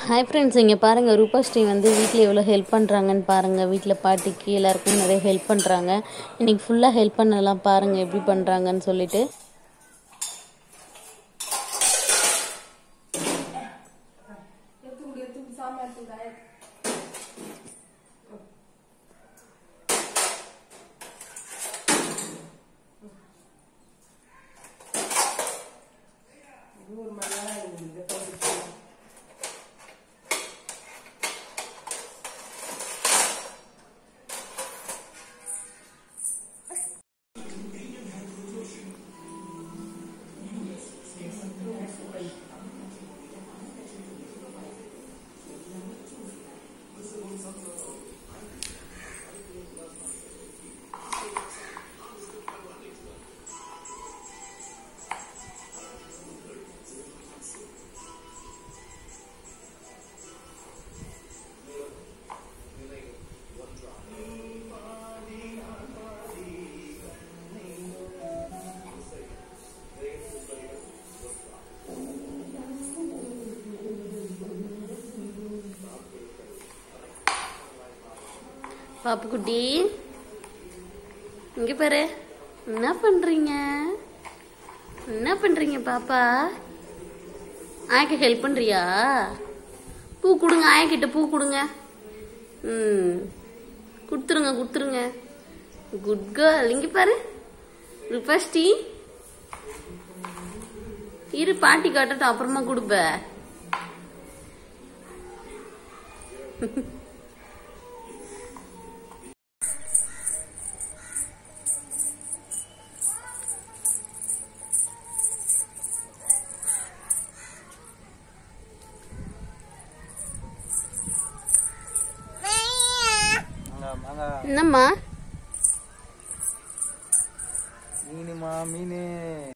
hi friends இங்கே பாருங்கள் ரூபாஸ்ரீ வந்து வீட்டில் எவ்வளோ ஹெல்ப் பண்ணுறாங்கன்னு பாருங்கள் வீட்டில் பாட்டிக்கு எல்லாருக்கும் நிறைய ஹெல்ப் பண்ணுறாங்க இன்னைக்கு ஃபுல்லாக ஹெல்ப் பண்ணலாம் பாருங்கள் எப்படி பண்ணுறாங்கன்னு சொல்லிட்டு பாப்புக்குட்டி இங்கே பாரு என்ன பண்ணுறீங்க என்ன பண்ணுறீங்க பாப்பா ஆயக்கு ஹெல்ப் பண்ணுறியா பூ கொடுங்க ஆயக்கிட்ட பூ கொடுங்க ம் கொடுத்துருங்க கொடுத்துருங்க குட் கேர்ள் இங்கே பாரு ருபாஸ்டி இரு பாட்டி காட்டட்டும் அப்புறமா கொடுப்ப மாங்க என்னம்மா மீனுமா மீன்